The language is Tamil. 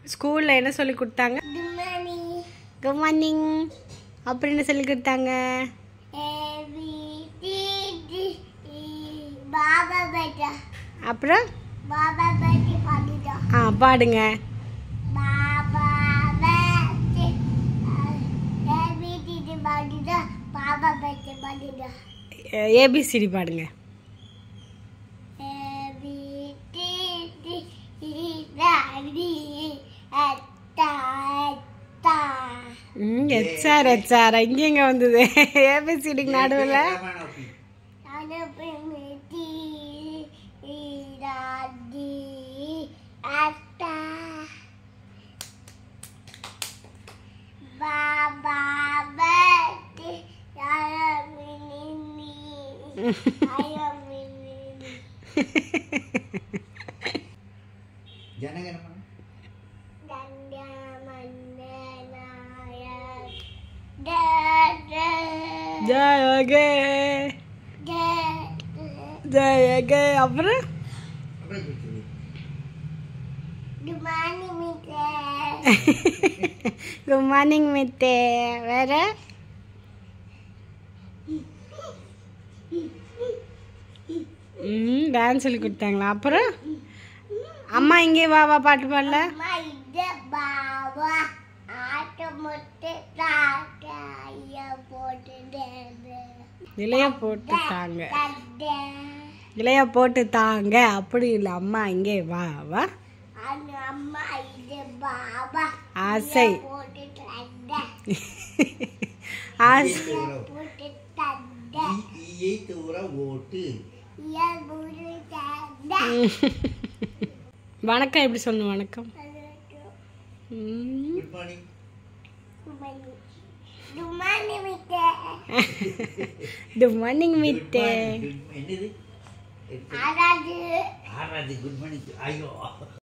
ஸ்கூலில் என்ன சொல்லி கொடுத்தாங்க Dumani. குட் மார்னிங் அப்புறம் என்ன சொல்லி கொடுத்தாங்க A B C D E. Baba beta. அப்புறம் Baba beta padida. ஆ பாடுங்க Baba beta. A B C D padida. Baba beta padida. ABCD பாடுங்க A B C D E D Etta etta. ம் எச்ஆர் எச்ஆர் இங்கே எங்கே வந்தது ஏபிசிடிக்கு நடுவில் Anapimiti iradi atta Baba beti ayaminini ayaminini Jana Gana Mana Danda mandenaya Dada ஜயகே Dada ஜயகே அப்புறம் அப்படியே சொல்லு Dumani mite குட் மார்னிங் மித்தே வேற ம் டான்ஸ் சொல்லி கொடுத்தாங்களா அப்புறம் அம்மா இங்கே வா வா பாட்டு பாடல அம்மா இது பாவா ஆட்ட முட்டு தாட்டாய போட்டு இலைய போட்டு தாங்க இலைய போட்டு தாங்க அப்படி இல்லை அம்மா இங்கே வா வா அந்த அம்மா இது பாவா ஆசை போட்டு தந்த ஆசை போட்டு தந்த ஈயை தூர ஓட்டு இயல் போட்டு தந்த வணக்கம் எப்படி சொல்லணும் வணக்கம் ம். குட் மார்னிங் துமானி மிட்ட குட் மார்னிங் மித்தே என்னது ஆறாது ஆறாது குட் மார்னிங் ஐயோ